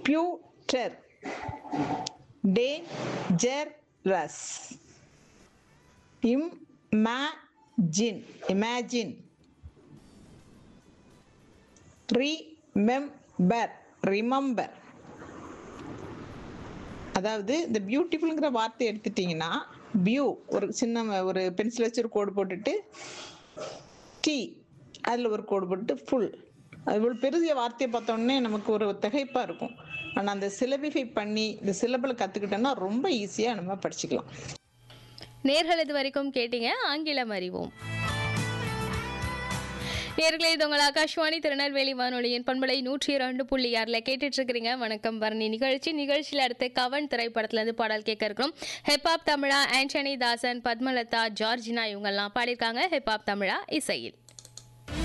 future dangerous imagine imagine remember remember அதாவது இந்த பியூட்டிஃபுல்ங்கிற வார்த்தை எடுத்துட்டீங்கன்னா பியூ ஒரு சின்ன ஒரு பென்சில் வச்சு ஒரு கோடு போட்டுட்டு டி அதில் ஒரு கோடு போட்டு ஃபுல் அது ஒரு பெரிய வார்த்தையை பார்த்தோன்னே நமக்கு ஒரு திகைப்பா இருக்கும் ஆனால் அந்த சிலபிஃபை பண்ணி இந்த சிலபிளை கற்றுக்கிட்டோன்னா ரொம்ப ஈஸியாக நம்ம படிச்சுக்கலாம் நேர்கள் இது வரைக்கும் கேட்டீங்க ஆங்கிலம் அறிவோம் நேர்களே இது உங்கள் ஆகாஷ்வாணி திருநெல்வேலி வானொலியின் பண்பலை நூற்றி இரண்டு புள்ளி ஆறில் கேட்டுட்டு இருக்கிறீங்க வணக்கம் பரணி நிகழ்ச்சி நிகழ்ச்சியில் அடுத்து கவன் திரைப்படத்துல இருந்து பாடல் கேட்க இருக்கிறோம் ஹெப்ஹாப் தமிழா ஆண்டனி தாசன் பத்மலதா ஜார்ஜினா இவங்கெல்லாம் பாடியிருக்காங்க ஹெப்ஹாப் தமிழா இசையில்